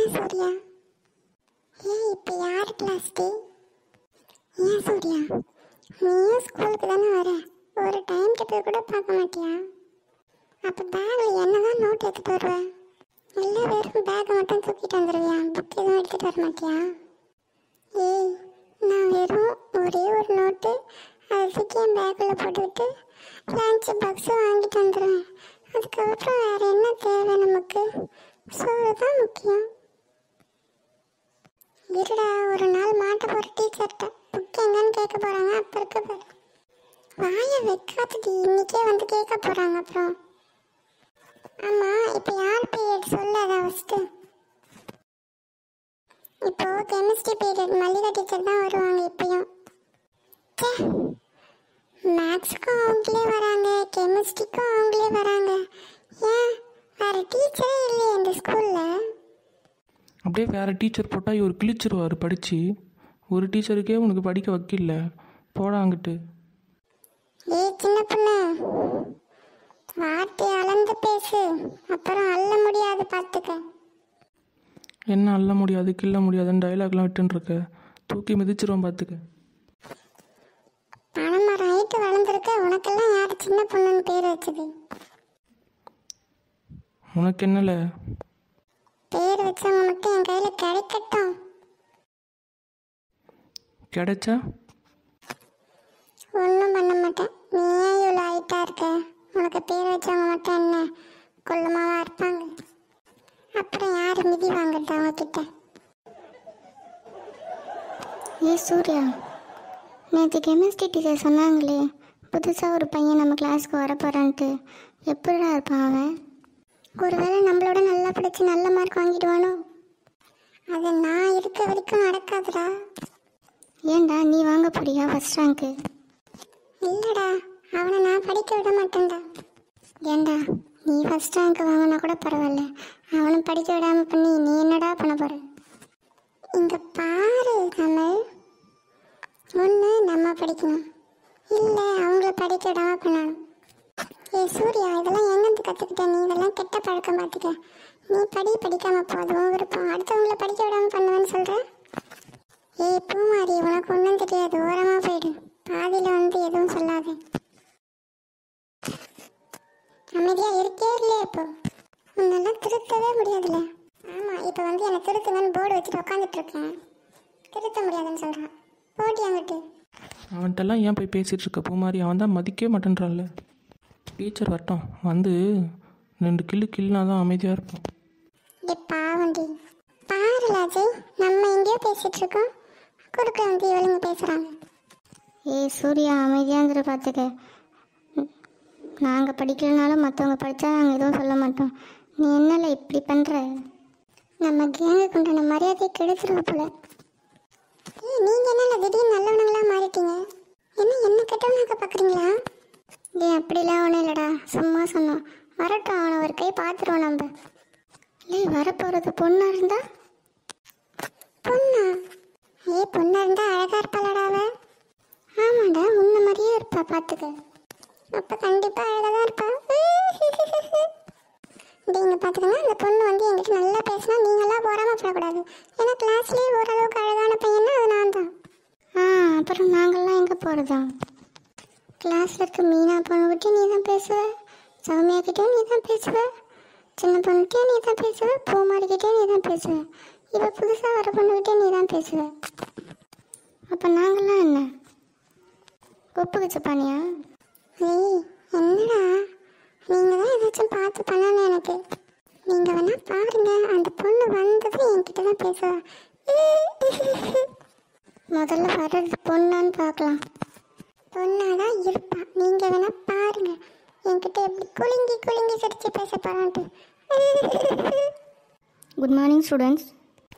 ஏன் சூர்யா ஏன் இப்போ யார் கிளாஸ் டே ஏன் சூர்யா நீயும் ஸ்கூலுக்கு தானே வர ஒரு டைம் டேபிள் கூட பார்க்க மாட்டியா அப்போ பேக்கில் என்னதான் நோட் எடுத்துட்டு வருவ இல்லை வெறும் பேக்கை மட்டும் தூக்கிட்டு வந்துடுவியா புக் எதுவும் எடுத்துகிட்டு வர மாட்டியா ஏய் நான் வெறும் ஒரே ஒரு நோட்டு அதை தூக்கி என் பேக்கில் போட்டுக்கிட்டு லஞ்ச் பாக்ஸும் வாங்கிட்டு வந்துடுவேன் அதுக்கப்புறம் வேறு என்ன தேவை நமக்கு சோறு தான் முக்கியம் இருடா ஒரு நாள் மாட்ட போகிற டீச்சர்கிட்ட புக் எங்கன்னு கேட்க போகிறாங்க அப்போ இருக்க பாரு வாயை வைக்காதடி இன்னைக்கே வந்து கேட்க போகிறாங்க அப்புறம் ஆமாம் இப்போ யார் பீரியட் சொல்ல அதை ஃபஸ்ட்டு இப்போ கெமிஸ்ட்ரி பீரியட் மல்லிகா டீச்சர் தான் வருவாங்க இப்பயும் ச்சே மேக்ஸுக்கும் அவங்களே வராங்க கெமிஸ்ட்ரிக்கும் அவங்களே வராங்க ஏன் வேற டீச்சரே இல்லையே இந்த ஸ்கூலில் அப்படியே வேறு டீச்சர் போட்டால் இவர் கிழிச்சிருவார் படித்து ஒரு டீச்சருக்கே உனக்கு படிக்க வைக்கல போடா அங்கிட்டு ஏய் சின்ன பொண்ணு வார்த்தை அளந்து பேசு அப்புறம் அள்ள முடியாது பார்த்துக்க என்ன அள்ள முடியாது கிள்ள முடியாதுன்னு டைலாக்லாம் விட்டுருக்க தூக்கி மிதிச்சிருவோம் பார்த்துக்க பணமரம் ஹைட்டு வளர்ந்துருக்க உனக்கெல்லாம் யார் சின்ன பொண்ணுன்னு பேர் வச்சது உனக்கு என்னல பேர் வச்சவங்க மட்டும் என் கையில் கிடைக்கட்டும் கிடைச்சா ஒன்றும் பண்ண மாட்டேன் நீ ஏன் இவ்வளோ ஹைட்டாக இருக்க உனக்கு பேர் வச்சவங்க மட்டும் என்ன கொள்ளுமாவா இருப்பாங்க அப்புறம் யார் மிதி வாங்குறது அவங்க கிட்ட ஏ சூர்யா நேற்று கெமிஸ்ட்ரி டீச்சர் சொன்னாங்களே புதுசாக ஒரு பையன் நம்ம கிளாஸ்க்கு வர போகிறான்ட்டு எப்படிடா இருப்பான் அவன் ஒருவேளை நம்மளோட நல்லா படிச்சு நல்ல மார்க் வாங்கிடுவானோ அது நான் இருக்க வரைக்கும் நடக்காதுடா ஏன்டா நீ வாங்க போறியா ஃபஸ்ட் ரேங்க்கு இல்லடா அவனை நான் படிக்க விட மாட்டேன்டா ஏன்டா நீ ஃபர்ஸ்ட் ரேங்க் வாங்கினா கூட பரவாயில்ல அவனை படிக்க விடாம பண்ணி நீ என்னடா பண்ண போற இங்க பாரு கமல் ஒன்று நம்ம படிக்கணும் இல்லை அவங்கள படிக்க விடாம பண்ணணும் ஏ சூர்யா இதெல்லாம் எங்கேருந்து கற்றுக்கிட்ட நீ இதெல்லாம் கெட்ட பழக்கம் பார்த்துக்க நீ படி படிக்காம போதும் விருப்பம் அடுத்தவங்கள படிக்க விடாம பண்ணுவேன்னு சொல்ற ஏய் பூமாரி உனக்கு ஒன்றும் தெரியாது ஓரமாக போயிடு பாதியில் வந்து எதுவும் சொல்லாத அமைதியா இருக்கே இல்லையா இப்போ உன்னெல்லாம் திருத்தவே முடியாதுல்ல ஆமா இப்போ வந்து என்னை திருத்துங்கன்னு போர்டு வச்சுட்டு உட்காந்துட்டு இருக்கேன் திருத்த முடியாதுன்னு சொல்றான் போட்டி அங்கிட்டு அவன்கிட்டலாம் ஏன் போய் பேசிகிட்டு இருக்க பூ மாதிரி அவன் தான் மதிக்கவே மாட்டேன்றான்ல டீச்சர் வரட்டும் வந்து ரெண்டு கில்லு கில்லுனா தான் அமைதியாக இருப்பான் ஏ பாவண்டி பாரு அஜய் நம்ம எங்கேயோ பேசிட்டு இருக்கோம் குறுக்க வந்து இவளுங்க பேசுறாங்க ஏ சூர்யா அமைதியாந்திர பார்த்துக்க நாங்கள் படிக்கலனாலும் மற்றவங்க படித்தா நாங்கள் எதுவும் சொல்ல மாட்டோம் நீ என்னல இப்படி பண்ணுற நம்ம கேங்குக்கு உண்டான மரியாதை கெடுத்துருவ போல ஏய் நீங்க என்ன திடீர்னு நல்லவனுங்களா மாறிட்டீங்க என்ன என்ன கெட்டவனாக்க பாக்குறீங்களா ஏ அப்படிலாம் ஒன்றும் இல்லைடா சும்மா சொன்னோம் வரட்டும் அவனை ஒரு கை பார்த்துருவோம் நம்ம இல்லை வரப்போகிறது பொண்ணாக இருந்தா பொண்ணா ஏ பொண்ணா இருந்தா அழகா இருப்பாளடா அவ ஆமாடா உன்ன மாதிரியே இருப்பா பார்த்துக்க அப்ப கண்டிப்பா அழகா தான் இருப்பா நீங்க பாத்துக்கங்க அந்த பொண்ணு வந்து என்கிட்ட நல்லா பேசினா நீங்களாம் பொறாமப்படக்கூடாது ஏன்னா கிளாஸ்லயே ஓரளவுக்கு அழகான பையனா அது நான் தான் ஆ அப்புறம் நாங்கள்லாம் எங்கே போகிறதா கிளாஸில் இருக்க மீனா பொண்ணுகிட்டே நீ தான் பேசுவ சௌமியா கிட்டேயும் நீ தான் பேசுவ சின்ன பொண்ணுகிட்டே நீ தான் பேசுவ பூமாரிக்கிட்டே நீ தான் பேசுவ இப்போ புதுசாக வர பொண்ணுகிட்டே நீ தான் பேசுவ அப்போ நாங்கள்லாம் என்ன உப்பு வச்சப்பானியா ஏய் என்னடா நீங்க தான் ஏதாச்சும் பார்த்து பண்ணணும் எனக்கு நீங்க வேணா பாருங்க அந்த பொண்ணு வந்ததும் என்கிட்ட தான் பேசுவா முதல்ல வர்றது பொண்ணான்னு பார்க்கலாம் பொண்ணாதான் இருப்பா நீங்க வேணா பாருங்க என்கிட்ட எப்படி குலுங்கி குலுங்கி சிரிச்சு பேச போறான்ட்டு குட் மார்னிங் ஸ்டூடெண்ட்ஸ்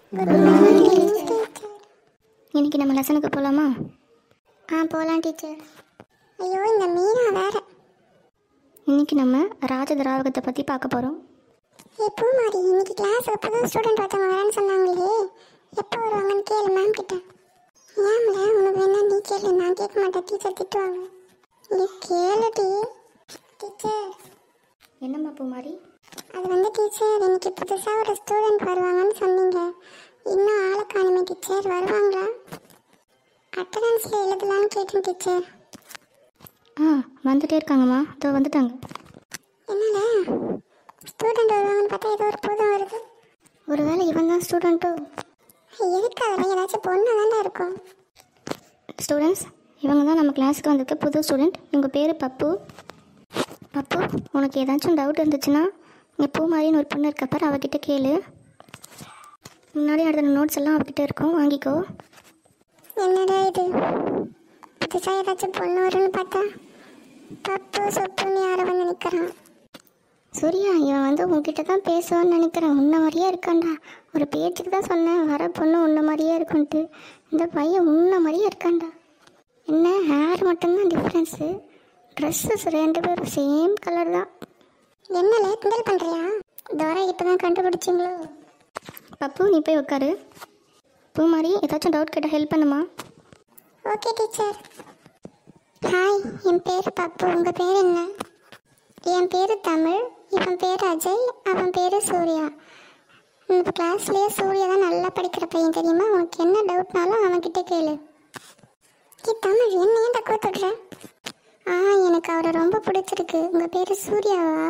இன்னைக்கு நம்ம லெசனுக்கு போகலாமா ஆ போகலாம் டீச்சர் ஐயோ இந்த மீனா வேற இன்னைக்கு நம்ம ராஜ திராவகத்தை பற்றி பார்க்க போகிறோம் ஏ பூமாரி இன்னைக்கு கிளாஸுக்கு புது ஸ்டூடெண்ட் ஒருத்தவங்க வரேன்னு சொன்னாங்களே எப்போ வருவாங்கன்னு கேளு மேம் கிட்ட ஏம்ல உனக்கு வேணா நீ கேளு நான் கேட்க மாட்டேன் டீச்சர் திட்டுவாங்க நீ கேளுடி டீச்சர் என்னம்மா பூமாரி அது வந்து டீச்சர் இன்னைக்கு புதுசாக ஒரு ஸ்டூடெண்ட் வருவாங்கன்னு சொன்னீங்க இன்னும் ஆளை காணுமே டீச்சர் வருவாங்களா அட்டண்டன்ஸில் எழுதலான்னு கேட்டேன் டீச்சர் ஆ வந்துட்டே இருக்காங்கம்மா இதோ வந்துட்டாங்க என்னடா ஸ்டூடெண்ட் வருவாங்கன்னு பார்த்தா ஏதோ ஒரு பூதம் வருது ஒருவேளை இவன் தான் ஸ்டூடெண்ட்டோ எதுக்கு அதெல்லாம் ஏதாச்சும் பொண்ணு தானே இருக்கும் ஸ்டூடெண்ட்ஸ் இவங்க தான் நம்ம கிளாஸுக்கு வந்திருக்க புது ஸ்டூடெண்ட் இவங்க பேர் பப்பு பப்பு உனக்கு ஏதாச்சும் டவுட் இருந்துச்சுன்னா இங்கே பூ மாதிரின்னு ஒரு பொண்ணு இருக்க பாரு அவகிட்ட கேளு முன்னாடி நடந்த நோட்ஸ் எல்லாம் அவகிட்ட இருக்கும் வாங்கிக்கோ என்னடா இது புதுசாக ஏதாச்சும் பொண்ணு வரும்னு பார்த்தா பப்பு சொப்புன்னு யாரை வந்து நிற்கிறான் சூர்யா இவன் வந்து உங்ககிட்ட தான் பேசுவான்னு நினைக்கிறேன் உன்ன மாதிரியே இருக்கான்டா ஒரு பேச்சுக்கு தான் சொன்னேன் வர பொண்ணு உன்ன மாதிரியே இருக்குன்ட்டு இந்த பையன் உன்ன மாதிரியே இருக்கான்டா என்ன ஹேர் மட்டும்தான் டிஃப்ரென்ஸு ட்ரெஸ்ஸஸ் ரெண்டு பேரும் சேம் கலர் தான் என்னல கிண்டல் பண்ணுறியா தோரா இப்போ தான் கண்டுபிடிச்சிங்களோ பப்பு நீ போய் உட்காரு பூ மாதிரி ஏதாச்சும் டவுட் கேட்டால் ஹெல்ப் பண்ணுமா ஓகே டீச்சர் ஹாய் என் பேர் பப்பு உங்கள் பேர் என்ன என் பேர் தமிழ் இவன் பேர் அஜய் அவன் பேர் சூர்யா இந்த கிளாஸ்லேயே சூர்யா தான் நல்லா படிக்கிற பையன் தெரியுமா உனக்கு என்ன டவுட்னாலும் அவன்கிட்ட கேளு ஏ தமிழ் என்ன ஏன் தக்குவ தொடுற ஆ எனக்கு அவரை ரொம்ப பிடிச்சிருக்கு உங்கள் பேர் சூர்யாவா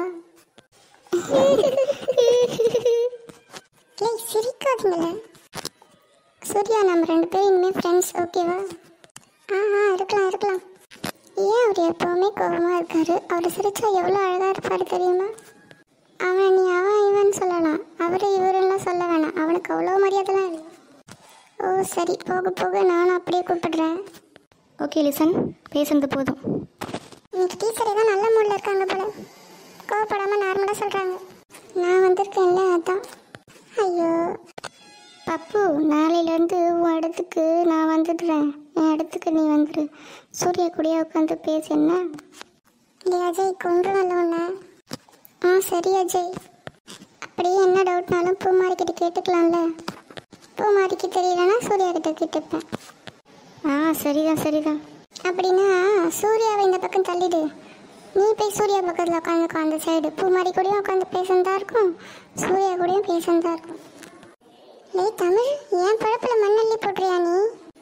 ஏய் சிரிக்காதீங்களே சூர்யா நம்ம ரெண்டு பேரும் இனிமேல் ஃப்ரெண்ட்ஸ் ஓகேவா ஆ ஆ இருக்கலாம் இருக்கலாம் ஏன் அவர் எப்போவுமே கோபமாக இருக்காரு அவர் சிரிச்சா எவ்வளோ அழகாக இருப்பார் தெரியுமா அவன் நீ அவன் இவன் சொல்லலாம் அவர் இவரெல்லாம் சொல்ல வேணாம் அவனுக்கு அவ்வளோ மரியாதைலாம் இல்லை ஓ சரி போக போக நானும் அப்படியே கூப்பிடுறேன் ஓகே லிசன் பேசுனது போதும் இன்னைக்கு டீச்சர் ஏதோ நல்ல மூடில் இருக்காங்க போல கோவப்படாமல் நார்மலாக சொல்கிறாங்க நான் வந்திருக்கேன்ல அதான் ஐயோ பப்பு நாளையிலேருந்து உன் இடத்துக்கு நான் வந்துடுறேன் என் இடத்துக்கு நீ வந்துடு சூர்யா கூடயே உட்காந்து பேசு என்ன டேய் அஜய் கொண்டு உன்னை ஆ சரி அஜய் அப்படியே என்ன டவுட்னாலும் பூமாரிக்கிட்ட கேட்டுக்கலாம்ல பூமாரிக்கு தெரியலன்னா சூர்யா கிட்ட கேட்டுப்பேன் ஆ சரிதான் சரிதான் அப்படின்னா சூர்யாவை இந்த பக்கம் தள்ளிடு நீ போய் சூர்யா பக்கத்தில் உட்காந்துக்கோ அந்த சைடு பூமாரி கூடயும் உட்காந்து பேசுனதா இருக்கும் சூர்யா கூடயும் பேசுனதா இருக்கும் லே தமிழ் ஏன் பழப்புல மண்ணள்ளி போடுறியா நீ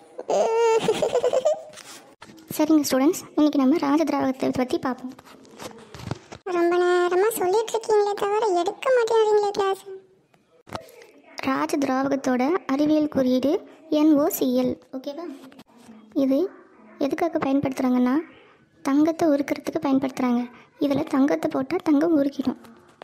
சரிங்க ஸ்டூடெண்ட்ஸ் இன்னைக்கு நம்ம ராஜதிராகத்தை பற்றி பார்ப்போம் ரொம்ப நேரமாக சொல்லிட்டு இருக்கீங்களே தவிர எடுக்க மாட்டேங்கிறீங்களே கிளாஸ் ராஜ திராவகத்தோட அறிவியல் குறியீடு என்ஓசிஎல் ஓகேவா இது எதுக்காக பயன்படுத்துகிறாங்கன்னா தங்கத்தை உருக்கிறதுக்கு பயன்படுத்துகிறாங்க இதில் தங்கத்தை போட்டால் தங்கம் உருக்கிடும்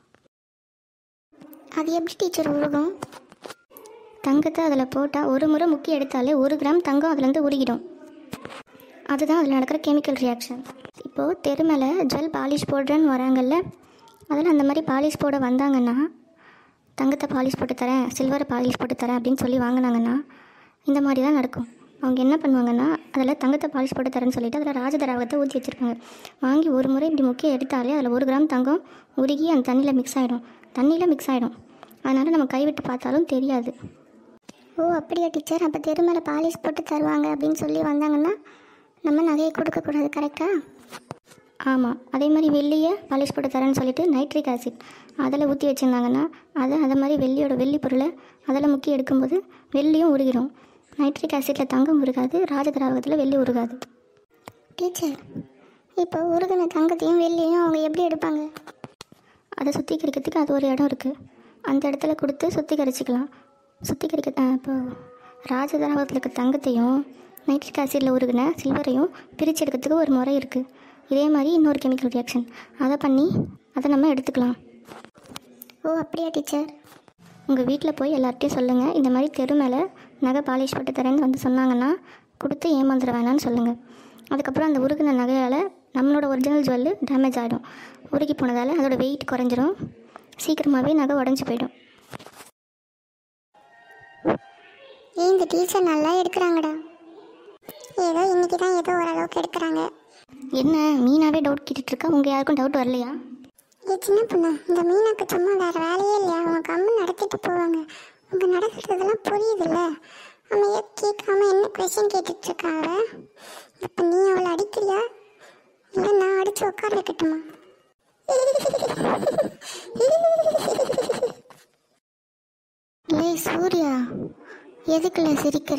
அது எப்படி டீச்சர் உருகும் தங்கத்தை அதில் போட்டால் ஒரு முறை முக்கி எடுத்தாலே ஒரு கிராம் தங்கம் அதுலேருந்து உருகிடும் அதுதான் அதில் நடக்கிற கெமிக்கல் ரியாக்ஷன் இப்போது தெரு மேலே ஜெல் பாலிஷ் போடுறேன்னு வராங்கல்ல அதில் அந்த மாதிரி பாலிஷ் போட வந்தாங்கன்னா தங்கத்தை பாலிஷ் போட்டு தரேன் சில்வரை பாலிஷ் போட்டு தரேன் அப்படின்னு சொல்லி வாங்கினாங்கன்னா இந்த மாதிரி தான் நடக்கும் அவங்க என்ன பண்ணுவாங்கன்னா அதில் தங்கத்தை பாலிஷ் போட்டு தரேன்னு சொல்லிட்டு அதில் ராஜதராகத்தை ஊற்றி வச்சுருப்பாங்க வாங்கி ஒரு முறை இப்படி முக்கிய எடுத்தாலே அதில் ஒரு கிராம் தங்கம் உருகி அந்த தண்ணியில் மிக்ஸ் ஆகிடும் தண்ணியில் மிக்ஸ் ஆகிடும் அதனால் நம்ம கைவிட்டு பார்த்தாலும் தெரியாது ஓ அப்படியா டீச்சர் அப்போ தெரு மேலே பாலிஷ் போட்டு தருவாங்க அப்படின்னு சொல்லி வந்தாங்கன்னா நம்ம நகையை கொடுக்கக்கூடாது கரெக்டா ஆமாம் அதே மாதிரி வெள்ளியை பாலிஷ் போட்டு தரேன்னு சொல்லிட்டு நைட்ரிக் ஆசிட் அதில் ஊற்றி வச்சுருந்தாங்கன்னா அதை அதே மாதிரி வெள்ளியோட வெள்ளி பொருளை அதில் முக்கி எடுக்கும்போது வெள்ளியும் உருகிடும் நைட்ரிக் ஆசிட்டில் தங்கம் உருகாது ராஜதிராவகத்தில் வெள்ளி உருகாது டீச்சர் இப்போ உருகின தங்கத்தையும் வெள்ளியும் அவங்க எப்படி எடுப்பாங்க அதை சுத்திகரிக்கிறதுக்கு அது ஒரு இடம் இருக்குது அந்த இடத்துல கொடுத்து சுத்திகரிச்சுக்கலாம் சுத்திகரிக்க அஹ், இப்போ ராஜதராகத்தில் இருக்க தங்கத்தையும் நைட்ரிக் ஆசிடில் உருகின சில்வரையும் பிரித்து எடுக்கிறதுக்கு ஒரு முறை இருக்குது இதே மாதிரி இன்னொரு கெமிக்கல் ரியாக்ஷன் அதை பண்ணி அதை நம்ம எடுத்துக்கலாம் ஓ அப்படியா டீச்சர் உங்கள் வீட்டில் போய் எல்லார்ட்டையும் சொல்லுங்கள் இந்த மாதிரி தெரு மேலே நகை பாலிஷ் போட்டு தரேன்னு வந்து சொன்னாங்கன்னா கொடுத்து ஏமாந்துட வேணாம்னு சொல்லுங்கள் அதுக்கப்புறம் அந்த உருகின நகையால் நம்மளோட ஒரிஜினல் ஜுவல்லு டேமேஜ் ஆகிடும் உருகி போனதால் அதோட வெயிட் குறைஞ்சிரும் சீக்கிரமாகவே நகை உடஞ்சி போயிடும் ஏன் இந்த டீச்சர் நல்லா எடுக்கிறாங்கடா ஏதோ இன்னைக்கு தான் ஏதோ ஓரளவுக்கு எடுக்கிறாங்க என்ன மீனாவே டவுட் கேட்டுட்ருக்கா உங்கள் யாருக்கும் டவுட் வரலையா ஏ சின்ன பொண்ணு இந்த மீனாக்கு சும்மா வேற வேலையே இல்லையா அவங்க கம்மு நடத்திட்டு போவாங்க அவங்க நடக்கிறதெல்லாம் புரியுதுல்ல அவன் ஏன் கேட்காம என்ன கொஸ்டின் கேட்டுட்டு இருக்காங்க இப்போ நீ அவளை அடிக்கிறியா இல்லை நான் அடிச்சு உட்கார வைக்கட்டுமா எதுக்குள்ள சிரிக்கிற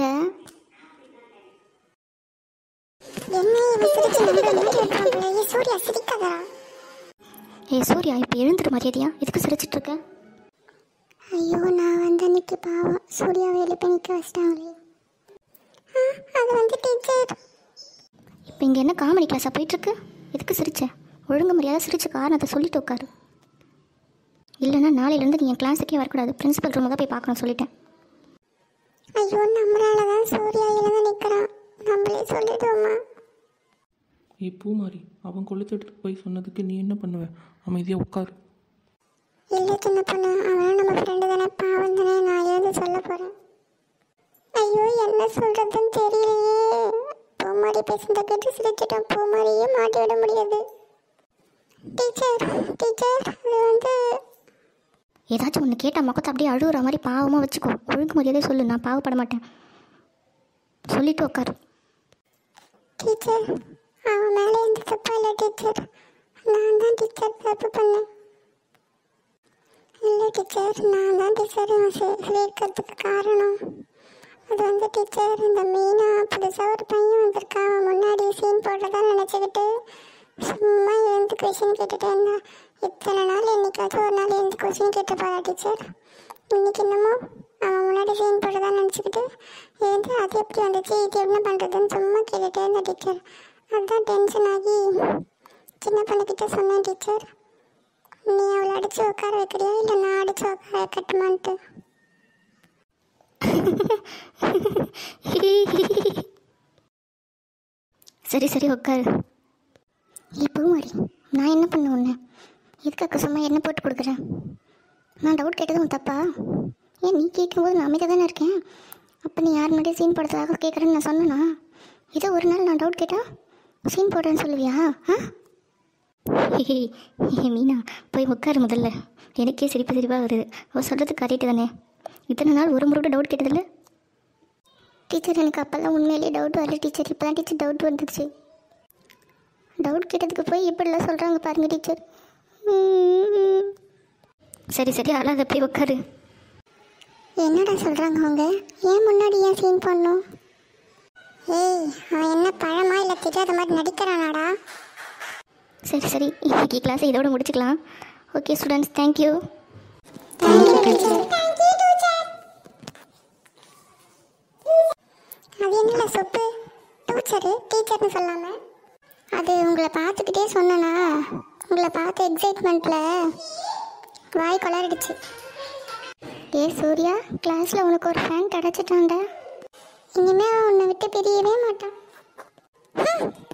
என்ன இவ சிரிச்சு நம்புற மாதிரி இருக்காங்களே ஏ சூர்யா சிரிக்காதடா ஏ சூர்யா இப்போ எழுந்துட்டு மரியாதையா எதுக்கு சிரிச்சிட்டு இருக்க ஐயோ நான் வந்து அன்னைக்கு பாவம் சூர்யாவை எழுப்பி நிற்க வச்சிட்டாங்களே ஆ, அது வந்து டீச்சர் இப்போ இங்கே என்ன காமெடி கிளாஸாக போயிட்டுருக்கு எதுக்கு சிரிச்ச ஒழுங்கு மரியாதை சிரிச்ச காரணத்தை சொல்லிட்டு உட்காரு இல்லைன்னா நாளையிலேருந்து நீ என் கிளாஸுக்கே வரக்கூடாது பிரின்சிபல் ரூமை தான் போய் பார்க்கணும் சொல்லிட்டேன் ஐயோ நம்மளால தான் சூர்யா எழுத நிற்கிறான் நம்மளே சொல்லிடுவோமா ஏய் பூமாரி அவன் கொளுத்துட்டு போய் சொன்னதுக்கு நீ என்ன பண்ணுவ அமைதியாக உட்காரு இல்லை சின்ன பொண்ணு அவனும் நம்ம ஃப்ரெண்டு தானே பாவம் தானே நான் எழுத சொல்ல போகிறேன் ஐயோ என்ன சொல்கிறதுன்னு தெரியலையே பூமாரி பேசுனதை கேட்டு சிரிச்சிட்டோம் பூமாரியே மாட்டி விட முடியாது டீச்சர் டீச்சர் அது வந்து ஏதாச்சும் ஒன்று கேட்டால் முகத்தை அப்படியே அழுகுற மாதிரி பாவமாக வச்சுக்கோ ஒழுங்கு மரியாதை சொல்லு நான் பாவப்பட மாட்டேன் சொல்லிட்டு உட்காரு டீச்சர் அவன் மேலே எந்த தப்பா இல்லை டீச்சர் நான் தான் டீச்சர் தப்பு பண்ணேன் இல்லை டீச்சர் நான் தான் டீச்சர் இவன் சே- சேர்க்கறதுக்கு காரணம் அது வந்து டீச்சர் இந்த மீனா புதுசாக ஒரு பையன் வந்திருக்கான் அவன் முன்னாடி சீன் போடுறதா நினச்சிக்கிட்டு சும்மா எழுந்து கொஷின் கேட்டுட்டே இருந்தா இத்தனை நாள் என்னைக்காச்சும் ஒரு நாள் எழுந்து கொஷின் கேட்டுப்பாரா டீச்சர் இன்னைக்கு என்னமோ அவன் முன்னாடி சீன் போடுறதா நினச்சிக்கிட்டு எழுந்து அது எப்படி வந்துச்சு இது என்ன பண்ணுறதுன்னு சும்மா கேட்டுட்டே இருந்த டீச்சர் அதான் டென்ஷன் ஆகி சின்ன பொண்ணுக்கிட்ட சொன்னேன் டீச்சர் நீ அவளை அடிச்சு உட்கார வைக்கிறியா இல்லை நான் அடிச்சு உட்கார வைக்கட்டுமான்ட்டு சரி சரி உட்காரு இப்போ மாதிரி நான் என்ன பண்ண உன்னை எதுக்காக சும்மா என்ன போட்டு கொடுக்குறேன் நான் டவுட் கேட்டதும் தப்பா ஏன் நீ கேட்கும்போது நான் அமைதியாக தானே இருக்கேன் அப்போ நீ யார் முன்னாடியே சீன் போடுறதுக்காக கேட்குறேன்னு நான் சொன்னேனா ஏதோ ஒரு நாள் நான் டவுட் கேட்டால் சீன் போடுறேன்னு சொல்லுவியா ஆ ஹே மீனா போய் உட்காரு முதல்ல எனக்கே சிரிப்பு சிரிப்பாக வருது அவள் சொல்கிறது கரெக்டு தானே இத்தனை நாள் ஒரு முறை கூட டவுட் கேட்டதில்ல டீச்சர் எனக்கு அப்போல்லாம் உண்மையிலேயே டவுட் வரல டீச்சர் இப்போ தான் டீச்சர் டவுட் வந்துடுச்சு டவுட் கேட்டதுக்கு போய் இப்படிலாம் சொல்கிறாங்க பாருங்க டீச்சர் சரி சரி அழாத போய் உட்காரு என்னடா சொல்கிறாங்க அவங்க ஏன் முன்னாடி ஏன் சீன் பண்ணணும் ஏய் அவன் என்ன பழமா இல்லை தெரியாத மாதிரி நடிக்கிறானாடா சரி சரி இன்னைக்கு கிளாஸை இதோட முடிச்சுக்கலாம் okay students thank you thank you teacher thank you teacher அது என்னடா சொப்பு டீச்சரு டீச்சர்னு சொல்லாம அது உங்களை பார்த்துக்கிட்டே சொன்னனா உங்களை பார்த்த எக்ஸைட்மெண்ட்டில் வாய் கொளறிடுச்சு ஏ சூர்யா கிளாஸில் உனக்கு ஒரு ஃபேன் கிடச்சிட்டான்டா இனிமே அவன் உன்னை விட்டு பிரியவே மாட்டான் ஹம்,